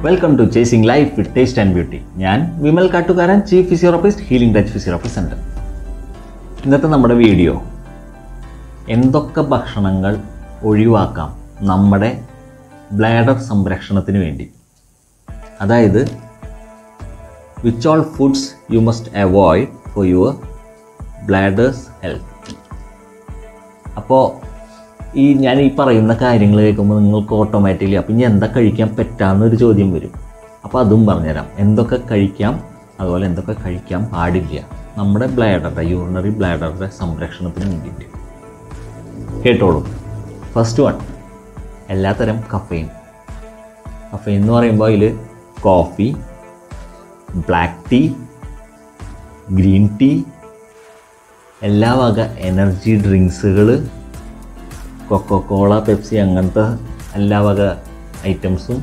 welcome to chasing life with taste and beauty ഞാൻ Vimal Kattukaran chief physiotherapist healing touch physiotherapy centre ഇന്നത്തെ നമ്മുടെ video എന്തൊക്കെ ഭക്ഷണങ്ങൾ ഒഴിവാക്കാം നമ്മുടെ ബ്ലാഡർ സംരക്ഷണത്തിന് വേണ്ടി അതായത് which all foods you must avoid for your bladders health അപ്പോൾ ഈ ഞാൻ ഈ പറയുന്ന കാര്യങ്ങൾ കേൾക്കുമ്പോൾ നിങ്ങൾക്ക് ഓട്ടോമാറ്റിക്കലി അപ്പം ഇനി എന്താ കഴിക്കാൻ പറ്റാമെന്നൊരു ചോദ്യം വരും അപ്പോൾ അതും പറഞ്ഞുതരാം എന്തൊക്കെ കഴിക്കാം അതുപോലെ എന്തൊക്കെ കഴിക്കാൻ പാടില്ല നമ്മുടെ ബ്ലാഡറുടെ യൂറിനറി ബ്ലാഡറുടെ സംരക്ഷണത്തിന് വേണ്ടിയിട്ട് കേട്ടോളൂ ഫസ്റ്റ് വൺ എല്ലാത്തരം കഫെയിൻ കഫെയിൻ എന്ന് പറയുമ്പോൾ അതിൽ coffee black tea green tea എല്ലാ വക എനർജി ഡ്രിങ്ക്സുകൾ കൊക്കോക്കോള പെപ്സി അങ്ങനത്തെ എല്ലാ വക ഐറ്റംസും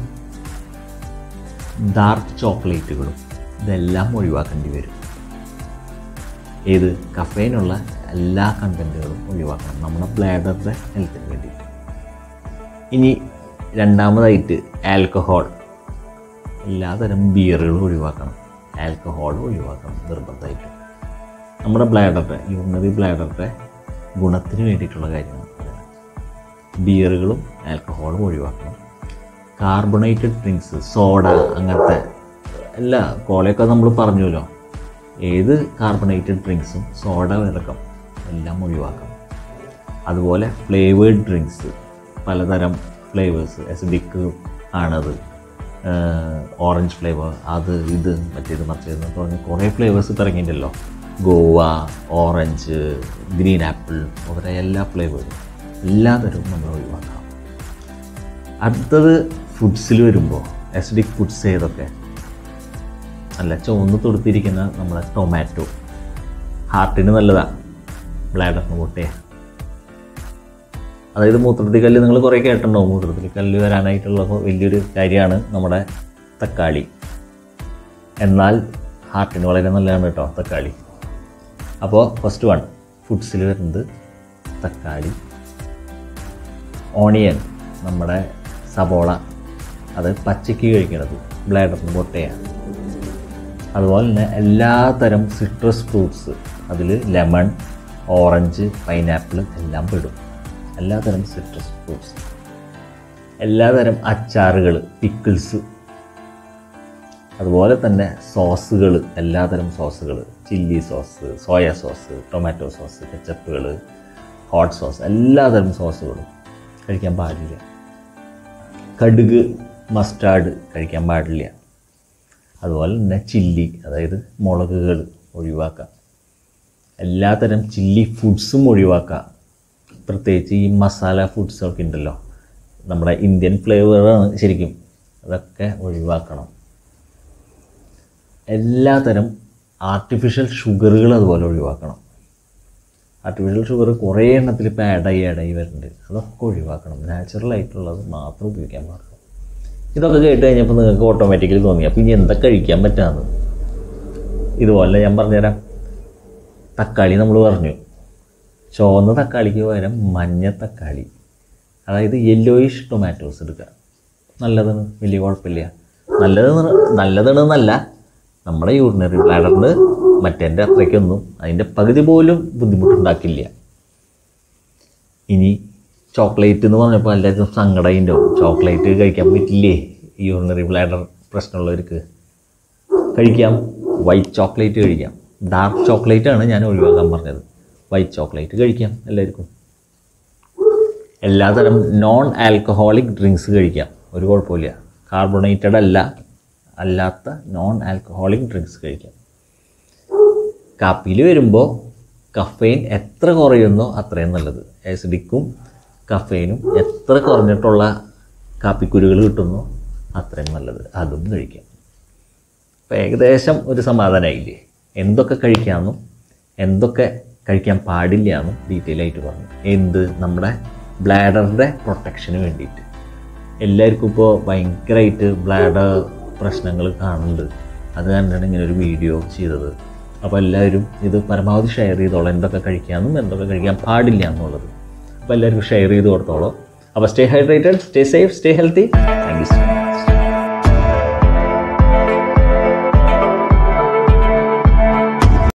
ഡാർക്ക് ചോക്ലേറ്റുകളും ഇതെല്ലാം ഒഴിവാക്കേണ്ടി വരും ഏത് കഫേനുള്ള എല്ലാ കണ്ടൻറ്റുകളും ഒഴിവാക്കണം നമ്മുടെ ബ്ലാഡറിൻ്റെ ഹെൽത്തിന് വേണ്ടിയിട്ട് ഇനി രണ്ടാമതായിട്ട് ആൽക്കഹോൾ എല്ലാതരം ബിയറുകളും ഒഴിവാക്കണം ആൽക്കഹോൾ ഒഴിവാക്കണം നിർബന്ധമായിട്ട് നമ്മുടെ ബ്ലാഡറിൻ്റെ യൂറിനറി ബ്ലാഡറിൻ്റെ ഗുണത്തിന് വേണ്ടിയിട്ടുള്ള കാര്യമാണ് ബിയറുകളും ആൽക്കഹോളും ഒഴിവാക്കണം കാർബണേറ്റഡ് ഡ്രിങ്ക്സ് സോഡ അങ്ങനത്തെ എല്ലാ കോളയൊക്കെ നമ്മൾ പറഞ്ഞല്ലോ ഏത് കാർബണേറ്റഡ് ഡ്രിങ്ക്സും സോഡ അടക്കം എല്ലാം ഒഴിവാക്കണം അതുപോലെ ഫ്ലേവേഡ് ഡ്രിങ്ക്സ് പലതരം ഫ്ലേവേഴ്സ് എസിഡിക് ആണത് ഓറഞ്ച് ഫ്ലേവർ അത് ഇത് മറ്റേത് മറ്റേത് എന്ന് പറഞ്ഞ് കുറേ ഫ്ലേവേഴ്സ് ഇപ്പോൾ ഇറങ്ങിയിട്ടുണ്ടല്ലോ ഗോവ ഓറഞ്ച് ഗ്രീൻ ആപ്പിൾ മുതലായ എല്ലാ ഫ്ലേവേഴ്സും എല്ലാതരവും നമ്മൾ ഒഴിവാക്കണം അടുത്തത് ഫുഡ്സിൽ വരുമ്പോൾ അസിഡിക് ഫുഡ്സ് ഏതൊക്കെ നല്ല ചുവന്ന് തൊടുത്തിരിക്കുന്ന നമ്മുടെ ടൊമാറ്റോ ഹാർട്ടിന് നല്ലതാണ് ബ്ലാഡറിന് പൊട്ടേ അതായത് മൂത്രത്തിൽ കല്ല് നിങ്ങൾ കുറേ കേട്ടിട്ടുണ്ടാവും മൂത്രത്തിൽ കല്ല് വരാനായിട്ടുള്ള വലിയൊരു കാര്യമാണ് നമ്മുടെ തക്കാളി എന്നാൽ ഹാർട്ടിന് വളരെ നല്ലതാണ് കേട്ടോ തക്കാളി അപ്പോൾ ഫസ്റ്റ് വൺ ഫുഡ്സിൽ വരുന്നത് തക്കാളി ഓണിയൻ നമ്മുടെ സബോള അത് പച്ചയ്ക്ക് കഴിക്കണത് ബ്ലാഡറിന് പൊട്ടയാണ് അതുപോലെ തന്നെ എല്ലാതരം സിട്രസ് ഫ്രൂട്ട്സ് അതിൽ ലെമൺ ഓറഞ്ച് പൈനാപ്പിൾ എല്ലാം പെടും എല്ലാതരം സിട്രസ് ഫ്രൂട്ട്സ് എല്ലാതരം അച്ചാറുകൾ പിക്കിൾസ് അതുപോലെ തന്നെ സോസുകൾ എല്ലാതരം സോസുകൾ chilli sauce soya sauce tomato sauce കെച്ചപ്പുകൾ ഹോട്ട് സോസ് എല്ലാതരം സോസുകളും കഴിക്കാൻ പാടില്ല കടുക് മസ്റ്റാർഡ് കഴിക്കാൻ പാടില്ല അതുപോലെ തന്നെ ചില്ലി അതായത് മുളകുകൾ ഒഴിവാക്കാം എല്ലാതരം ചില്ലി ഫുഡ്സും ഒഴിവാക്കാം പ്രത്യേകിച്ച് ഈ മസാല ഫുഡ്സൊക്കെ ഉണ്ടല്ലോ നമ്മുടെ ഇന്ത്യൻ ഫ്ലേവറാണ് ശരിക്കും അതൊക്കെ ഒഴിവാക്കണം എല്ലാതരം ആർട്ടിഫിഷ്യൽ ഷുഗറുകൾ അതുപോലെ ഒഴിവാക്കണം ആർട്ടിഫിഷ്യൽ ഷുഗർ കുറേ എണ്ണത്തിൽ ഇപ്പോൾ ആഡായി ആഡായി വരുന്നുണ്ട് അതൊക്കെ ഒഴിവാക്കണം നാച്ചുറൽ ആയിട്ടുള്ളത് മാത്രം ഉപയോഗിക്കാൻ പാടുള്ളൂ ഇതൊക്കെ കേട്ട് കഴിഞ്ഞപ്പോൾ നിങ്ങൾക്ക് ഓട്ടോമാറ്റിക്കലി തോന്നി അപ്പോൾ ഇനി എന്താ കഴിക്കാൻ പറ്റാമെന്ന് ഇതുപോലെ ഞാൻ പറഞ്ഞുതരാം തക്കാളി നമ്മൾ പറഞ്ഞു ചുവന്ന തക്കാളിക്ക് പകരം മഞ്ഞ തക്കാളി അതായത് യെല്ലോയിഷ് ടൊമാറ്റോസ് എടുക്കുക നല്ലതാണ് വലിയ കുഴപ്പമില്ല നല്ലത് നല്ലതാണെന്നല്ല നമ്മുടെ യൂറിനറി ബ്ലാഡറിന് മറ്റേൻ്റെ അത്രയ്ക്കൊന്നും അതിൻ്റെ പകുതി പോലും ബുദ്ധിമുട്ടുണ്ടാക്കില്ല ഇനി ചോക്ലേറ്റ് എന്ന് പറഞ്ഞപ്പോൾ എല്ലാവർക്കും സങ്കടമുണ്ടോ ചോക്ലേറ്റ് കഴിക്കാൻ പറ്റില്ലേ ഈ യൂറിനറി ബ്ലാഡർ പ്രശ്നമുള്ളവർക്ക് കഴിക്കാം വൈറ്റ് ചോക്ലേറ്റ് കഴിക്കാം ഡാർക്ക് ചോക്ലേറ്റ് ആണ് ഞാൻ ഒഴിവാക്കാൻ പറഞ്ഞത് വൈറ്റ് ചോക്ലേറ്റ് കഴിക്കാം എല്ലാവർക്കും എല്ലാതരം നോൺ ആൽക്കഹോളിക് ഡ്രിങ്ക്സ് കഴിക്കാം ഒരു കുഴപ്പമില്ല കാർബണേറ്റഡ് അല്ല അല്ലാത്ത നോൺ ആൽക്കഹോളിക് ഡ്രിങ്ക്സ് കഴിക്കാം കാപ്പിയിൽ വരുമ്പോൾ കഫെയിൻ എത്ര കുറയുന്നോ അത്രയും നല്ലത് ആസിഡിക്കും കഫെയിനും എത്ര കുറഞ്ഞിട്ടുള്ള കാപ്പിക്കുരുകൾ കിട്ടുന്നോ അത്രയും നല്ലത് അതും കഴിക്കാം അപ്പോൾ ഏകദേശം ഒരു സമാധാനമായില്ലേ എന്തൊക്കെ കഴിക്കാമെന്നും എന്തൊക്കെ കഴിക്കാൻ പാടില്ല എന്നും ഡീറ്റെയിൽ ആയിട്ട് പറഞ്ഞു എന്ത് നമ്മുടെ ബ്ലാഡറിൻ്റെ പ്രൊട്ടക്ഷന് വേണ്ടിയിട്ട് എല്ലാവർക്കും ഇപ്പോൾ ഭയങ്കരമായിട്ട് ബ്ലാഡർ പ്രശ്നങ്ങൾ കാണുന്നുണ്ട് അത് കണ്ടാണ് ഇങ്ങനെ ഒരു വീഡിയോ ചെയ്തത് അപ്പോൾ എല്ലാവരും ഇത് പരമാവധി ഷെയർ ചെയ്തോളാം എന്തൊക്കെ കഴിക്കാമെന്നും എന്തൊക്കെ കഴിക്കാൻ പാടില്ല എന്നുള്ളത് അപ്പോൾ എല്ലാവർക്കും ഷെയർ ചെയ്ത് കൊടുത്തോളൂ അപ്പോൾ stay hydrated stay safe stay healthy thank you so much